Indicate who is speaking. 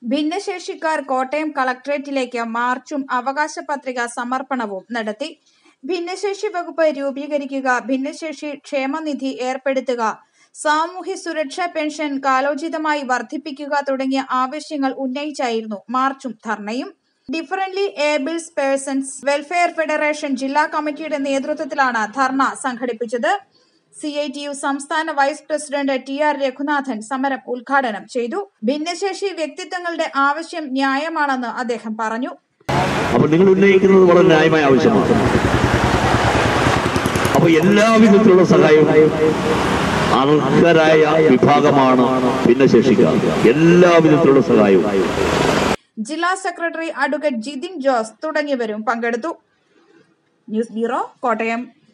Speaker 1: ഭിന്നശേഷിക്കാർ കോട്ടയം കളക്ടറേറ്റിലേക്ക് മാർച്ചും അവകാശ പത്രിക സമർപ്പണവും നടത്തി ഭിന്നശേഷി വകുപ്പ് രൂപീകരിക്കുക ഭിന്നശേഷി ക്ഷേമനിധി ഏർപ്പെടുത്തുക സാമൂഹ്യ സുരക്ഷാ പെൻഷൻ കാലോചിതമായി വർദ്ധിപ്പിക്കുക തുടങ്ങിയ ആവശ്യങ്ങൾ ഉന്നയിച്ചായിരുന്നു മാർച്ചും ധർണയും differently abled persons welfare federation ജില്ലാ കമ്മിറ്റിയുടെ നേതൃത്വത്തിലാണ് ധർണ സംഘടിപ്പിച്ചത് സി ഐ ടി യു സംസ്ഥാന vice president T R Raghunathan സമരം ഉദ്ഘാടനം ചെയ്തു ഭിന്നശേഷി വ്യക്തിത്വങ്ങളുടെ ആവശ്യം ന്യായമാണെന്ന് അദ്ദേഹം പറഞ്ഞു
Speaker 2: അപ്പൊ നിങ്ങൾ ഉന്നയിക്കുന്നത് വളരെ ന്യായമായ ആവശ്യമാണ് അപ്പൊ എല്ലാ വിധത്തിലുള്ള സഹായവും അർഹരായ വിഭാഗമാണ് ഭിന്നശേഷിക്കാർ എല്ലാ വിധത്തിലുള്ള സഹായവും
Speaker 1: ജില്ലാ സെക്രട്ടറി അഡ്വക്കേറ്റ് ജിതിൻ ജോസ് തുടങ്ങിയവരും പങ്കെടുത്തു ന്യൂസ് ബ്യൂറോ കോട്ടയം